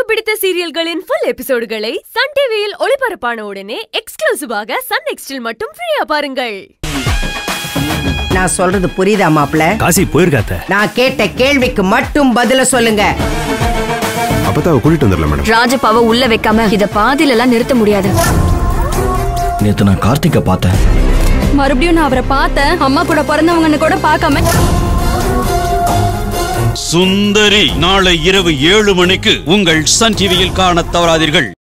பிடித்த சீரியல்களின் full எபிசோடுகளை Sun டிவியில் ஒளிபரப்பான உடனே எக்ஸ்க்ளூசிவாக சன் நெக்ஸ்டில் மட்டும் ஃப்ரீயா பாருங்கள் நான் சொல்றது புரியுதா மாப்ள காசி போயிருக்காத்த நான் கேட்ட கேள்விக்கு மட்டும் பதில சொல்லுங்க அப்பதான் அவ கூட்டிட்டு வந்துடலாம் மேடம் ராஜப்பாவை உள்ள வைக்காம இத பாதியில எல்லாம் நிறுத்த முடியாது நேத்து நான் கார்த்திகை பார்த்தேன் மறுபடியும் நான் அவரை பார்த்தேன் அம்மா கூட பிறந்தவங்கன்னு கூட பார்க்காம சுந்தரி நாளை இரவு ஏழு மணிக்கு உங்கள் சன் டிவியில் காணத் தவறாதீர்கள்